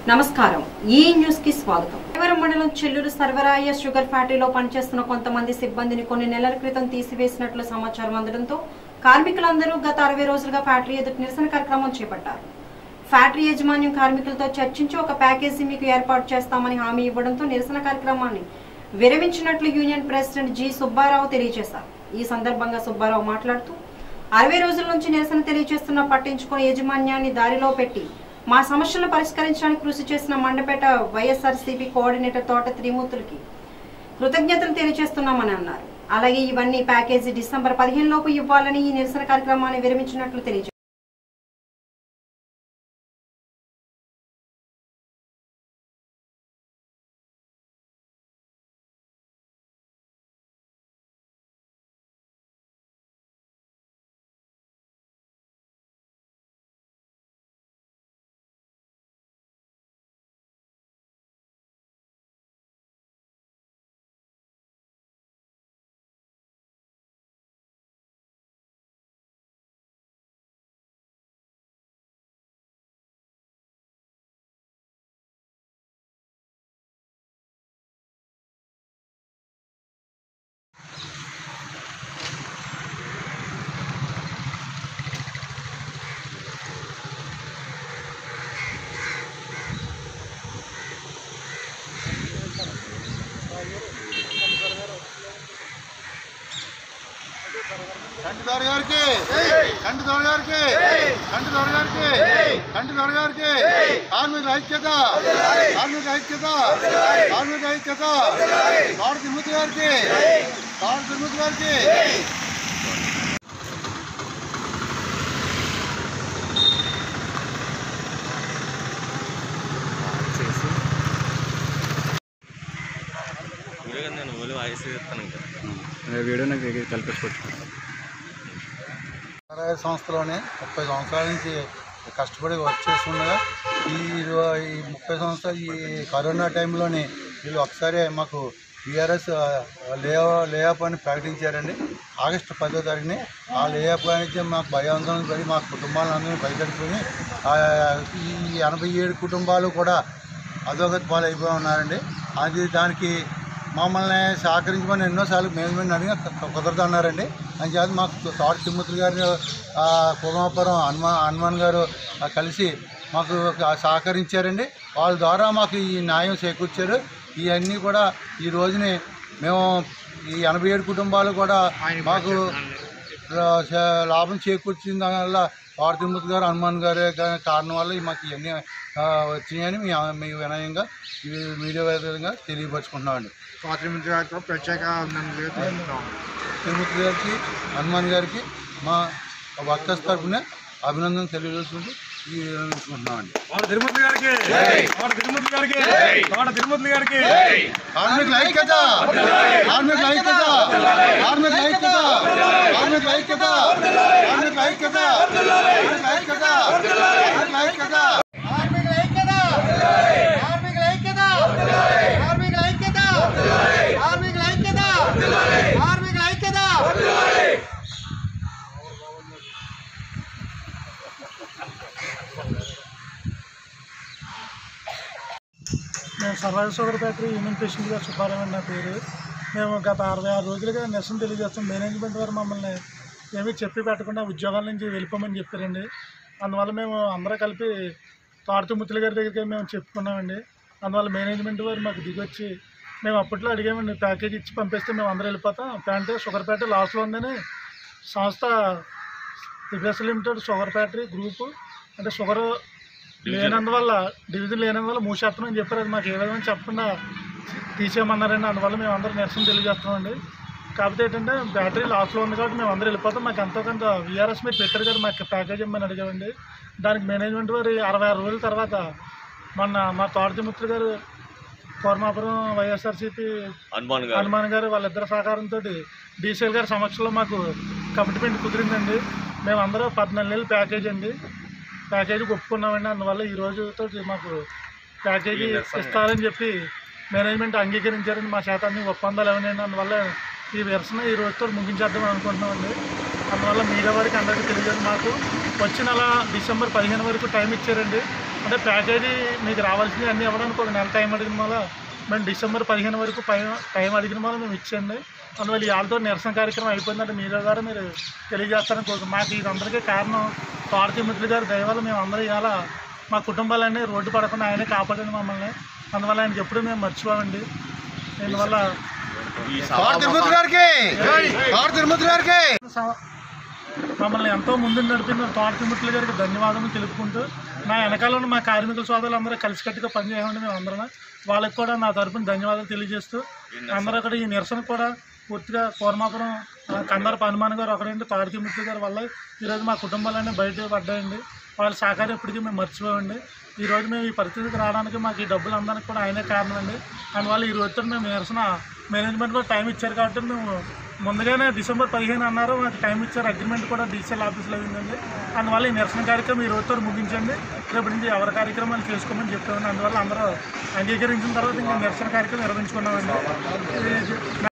నమస్కారం ఈ న్యూస్ కి స్వాగతం దేవరం మండలం చెల్లూరు సర్వరాయ షుగర్ ఫ్యాక్టరీలో పనిచేస్తున్న కొంతమంది సిబ్బందిని కొన్ని నెలల క్రితం తీసివేసినట్లు సమాచారం అందడంతో కార్మికులందరూ గత అరవై రోజులుగా ఫ్యాక్టరీ ఎదుటి నిరసన కార్యక్రమం చేపట్టారు ఫ్యాక్టరీ యాజమాన్యం కార్మికులతో చర్చించి ఒక ప్యాకేజీ మీకు ఏర్పాటు చేస్తామని హామీ ఇవ్వడంతో నిరసన కార్యక్రమాన్ని విరమించినట్లు యూనియన్ ప్రెసిడెంట్ జి సుబ్బారావు తెలియజేశారు ఈ సందర్భంగా సుబ్బారావు మాట్లాడుతూ అరవై రోజుల నుంచి నిరసన తెలియజేస్తున్న పట్టించుకుని యాజమాన్యాన్ని దారిలో పెట్టి మా సమస్యలను పరిష్కరించడానికి కృషి చేసిన మండపేట వైఎస్ఆర్సీపీ కోఆర్డినేటర్ తోట త్రిమూర్తులకి కృతజ్ఞతలు తెలియజేస్తున్నామని అన్నారు అలాగే ఇవన్నీ ప్యాకేజీ డిసెంబర్ పదిహేను లోపు ఇవ్వాలని ఈ నిరసన కార్యక్రమాన్ని విరమించినట్లు తెలియజేశారు కంటిదొర గారికి కంటిదొర గారికి కంటిదొర గారికి కంటిదొర గారికి కార్మిక ఐక్యత కార్మిక ఐక్యత కార్మిక ఐక్యత తోట తిమ్మతి గారికి తోట తిమ్మతి గారికి వీడియో కదా నేను ఓన్లీ వాయిస్ ఇస్తాను ఇంకా వీడియో నాకు దగ్గర కల్పించుకోవచ్చు సరాయ సంస్థలోనే ముప్పై సంవత్సరాల నుంచి కష్టపడి వర్క్ చేస్తుండగా ఈ రో- ఈ ముప్పై సంవత్సరాలు ఈ కరోనా టైంలోని వీళ్ళు ఒకసారి మాకు బీఆర్ఎస్ లే లేఅప్ అని ప్రకటించారండి ఆగస్టు పదో తారీఖుని ఆ లేఅప్ నుంచి మాకు భయాందోళన పడి మా కుటుంబాలందరినీ భయపెట్టుకుని ఆ, ఈ ఎనభై ఏడు కుటుంబాలు కూడా అధోగతి పాలు అయిపోయి ఉన్నారండి అది దానికి మమ్మల్ని సహకరించమని ఎన్నోసార్లు మేనేజ్మెంట్ అడిగినా కు- కుదరదు అన్నారండి అని చేత మాకు తోట తిమ్మతులు గారు కుమాపురం హనుమాన్ హనుమాన్ గారు ఆ, కలిసి మాకు ఆ సహకరించారండి వాళ్ళ ద్వారా మాకు ఈ న్యాయం చేకూర్చారు ఇవన్నీ కూడా ఈ రోజుని మేము ఈ ఎనభై ఏడు కుటుంబాలు కూడా మాకు ఆ, చ- లాభం చేకూర్చిన దానివల్ల పార్థిమూర్తి గారు హనుమాన్ గారు గా- కారణం వల్ల మాకు ఇవన్నీ ఆ, వచ్చినాయని మీ మీ వినయంగా ఈ మీడియా విధంగా తెలియపరుచుకుంటున్నామండి స్వాతంత్ర గారితో ప్రత్యేక అభినందనలు తెలుపుతున్నాం. తిరుమూర్తి గారికి హనుమాన్ గారికి మా వర్కర్స్ తరఫున అభినందన తెలియజేసుకుంటూ ఈ విరమించుకుంటున్నామండి తిరుమతి గారికి తోట తిరుమతి గారికి తోట తిరుమతి గారికి కార్మికుల ఐక్యత కార్మికుల ఐక్యత కార్మికుల ఐక్యత కార్మికుల ఐక్యత కార్మికుల ఐక్యత కార్మికుల ఐక్యత కార్మికుల ఐక్యత కార్మికుల ఐక్యత కార్మికుల ఐక్యత కార్మికుల ఐక్యత కార్మికుల ఐక్యత కార్మికుల ఐక్యత మేము సర్వాయి షుగర్ ఫ్యాక్టరీ యూనియన్ ప్రెసిడెంట్గా సుబ్బారావు అని నా పేరు మేము గత అరవై ఆరు రోజులుగా నిరసన తెలియజేస్తాం మేనేజ్మెంట్ వారు మమ్మల్ని ఏమీ చెప్పి పెట్టకుండా ఉద్యోగాల నుంచి వెళ్ళిపోమని చెప్పారండి అందువల్ల మేము అందరూ కలిపి తోటతుముత్తుల గారి దగ్గరికి మేము చెప్పుకున్నామండి అందువల్ల మేనేజ్మెంట్ వారు మాకు దిగొచ్చి మేము అప్పట్లో అడిగామండి ప్యాకేజ్ ఇచ్చి పంపిస్తే మేము అందరూ వెళ్ళిపోతాం ప్యాంటే షుగర్ ఫ్యాక్టరీ లాస్లో ఉందని సంస్థ దివ్యస్ లిమిటెడ్ షుగర్ ఫ్యాక్టరీ గ్రూపు అంటే షుగర్ లేనందువల్ల డివిజన్ లేనందువల్ల మూసేస్తున్నాం అని చెప్పారు అది మాకు ఏ విధంగా చెప్పకుండా తీసేయమన్నారండి అందువల్ల మేము అందరం నిరసన తెలియజేస్తున్నామండి కాకపోతే ఏంటంటే బ్యాటరీ లాస్లో ఉంది కాబట్టి మేము అందరూ వెళ్ళిపోతాం మాకు ఎంతో కొంత విఆర్ఎస్ మీరు పెట్టారు కదా మాకు ప్యాకేజ్ ఇమ్మని అడిగామండి దానికి మేనేజ్మెంట్ వారు అరవై ఆరు రోజుల తర్వాత మొన్న మా తోటతిమిత్రులు గారు కోరమాపురం వైఎస్ఆర్సీపీ హనుమాన్ గారు హనుమాన్ గారు వాళ్ళిద్దరి సహకారంతో డీసీఎల్ గారి సమక్షంలో మాకు కమిట్మెంట్ కుదిరిందండి మేమందరూ పద్నాలుగు నెలలు ప్యాకేజ్ అండి ప్యాకేజీ ఒప్పుకున్నామండి అందువల్ల ఈ రోజుతో మాకు ప్యాకేజీ ఇస్తారని చెప్పి మేనేజ్మెంట్ అంగీకరించారని మా చేత అన్ని ఒప్పందాలు ఏమైనా అందువల్ల ఈ నిరసన ఈ రోజుతో ముగించేద్దామని అనుకుంటున్నామండి అందువల్ల మీడియా వారికి అందరికీ తెలియజేది మాకు వచ్చే నెల డిసెంబర్ పదిహేను వరకు టైం ఇచ్చారండి అంటే ప్యాకేజీ మీకు రావాల్సింది అన్నీ ఇవ్వడానికి ఒక నెల టైం అడిగిన వల్ల మేము డిసెంబర్ పదిహేను వరకు పై టైం అడిగిన వల్ల మేము ఇచ్చండి అందువల్ల వాళ్ళతో నిరసన కార్యక్రమం అయిపోయిందంటే మీడియా ద్వారా మీరు తెలియజేస్తారని కోరుకు మాకు ఇదందరికీ కారణం పార్టీ మిత్రులు గారి దయవల్ల మేము అందరూ ఇవాళ మా కుటుంబాలన్నీ రోడ్డు పడకుండా ఆయనే కాపాడండి మమ్మల్ని అందువల్ల ఆయనకి ఎప్పుడూ మేము మర్చిపోమండి దీనివల్ల తిరుమతి గారికి తిరుమతి గారికి స- మమ్మల్ని ఎంతో ముందు నడిపిన తోట తిమ్మతుల గారికి ధన్యవాదాలు తెలుపుకుంటూ నా వెనకాల ఉన్న మా కార్మికుల సోదరులు అందరూ కలిసికట్టుగా పనిచేయమండి మేము అందరం వాళ్ళకి కూడా నా తరపున ధన్యవాదాలు తెలియజేస్తూ అందరూ కూడా ఈ నిరసన కూడా పూర్తిగా కోరమాపురం ఆ, కందారపు హనుమాన్ గారు ఒకరండి తోట తిమ్మతుల గారి వల్ల ఈరోజు మా కుటుంబాలన్నీ బయట పడ్డాయండి వాళ్ళ సహకారం ఎప్పటికీ మేము మర్చిపోయండి ఈరోజు మేము ఈ పరిస్థితికి రావడానికి మాకు ఈ డబ్బులు అందడానికి కూడా ఆయనే కారణం అండి అందువల్ల ఈ రోజుతో మేము నిరసన మేనేజ్మెంట్ కూడా టైం ఇచ్చారు కాబట్టి మేము ముందుగానే డిసెంబర్ పదిహేను అన్నారు మాకు టైం ఇచ్చారు అగ్రిమెంట్ కూడా డిజిటల్ ఆఫీస్లో అయిందండి అందువల్ల ఈ నిరసన కార్యక్రమం ఈ రోజుతో ముగించండి రేపు నుంచి ఎవరి కార్యక్రమాలు చేసుకోమని చెప్పామండి అందువల్ల అందరూ అంగీకరించిన తర్వాత ఇంకా నిరసన కార్యక్రమం నిర్వహించుకున్నామండి ఇది